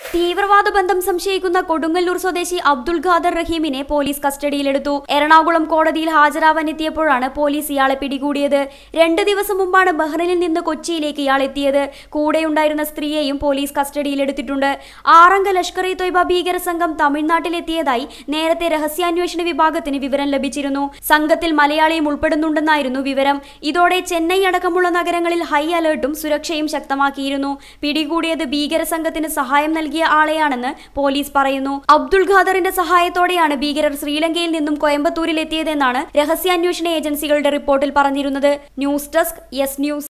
തീവ്രവാദ ബന്ധം സംശയിക്കുന്ന കൊടുങ്ങല്ലൂർ സ്വദേശി അബ്ദുൾ ഖാദർ റഹീമിനെ പോലീസ് കസ്റ്റഡിയിലെടുത്തു എറണാകുളം കോടതിയിൽ ഹാജരാവാൻ എത്തിയപ്പോഴാണ് പോലീസ് ഇയാളെ പിടികൂടിയത് രണ്ട് ദിവസം മുമ്പാണ് ബഹ്റൈനിൽ നിന്ന് കൊച്ചിയിലേക്ക് ഇയാൾ എത്തിയത് കൂടെയുണ്ടായിരുന്ന സ്ത്രീയെയും പോലീസ് കസ്റ്റഡിയിലെടുത്തിട്ടുണ്ട് ആറംഗ ലഷ്കർ ഇ തൊയ്ബ ഭീകര സംഘം തമിഴ്നാട്ടിലെത്തിയതായി നേരത്തെ രഹസ്യാന്വേഷണ വിഭാഗത്തിന് വിവരം ലഭിച്ചിരുന്നു സംഘത്തിൽ മലയാളിയും ഉൾപ്പെടുന്നുണ്ടെന്നായിരുന്നു വിവരം ഇതോടെ ചെന്നൈ അടക്കമുള്ള നഗരങ്ങളിൽ ഹൈ അലേർട്ടും സുരക്ഷയും ശക്തമാക്കിയിരുന്നു പിടികൂടിയത് ഭീകര സംഘത്തിന് സഹായം നൽകിയ ആളെയാണെന്ന് പോലീസ് പറയുന്നു അബ്ദുൾ ഖാദറിന്റെ സഹായത്തോടെയാണ് ഭീകരർ ശ്രീലങ്കയിൽ നിന്നും കോയമ്പത്തൂരിൽ എത്തിയതെന്നാണ് രഹസ്യാന്വേഷണ ഏജൻസികളുടെ റിപ്പോർട്ടിൽ പറഞ്ഞിരുന്നത് ന്യൂസ് ഡെസ്ക് യെസ് ന്യൂസ്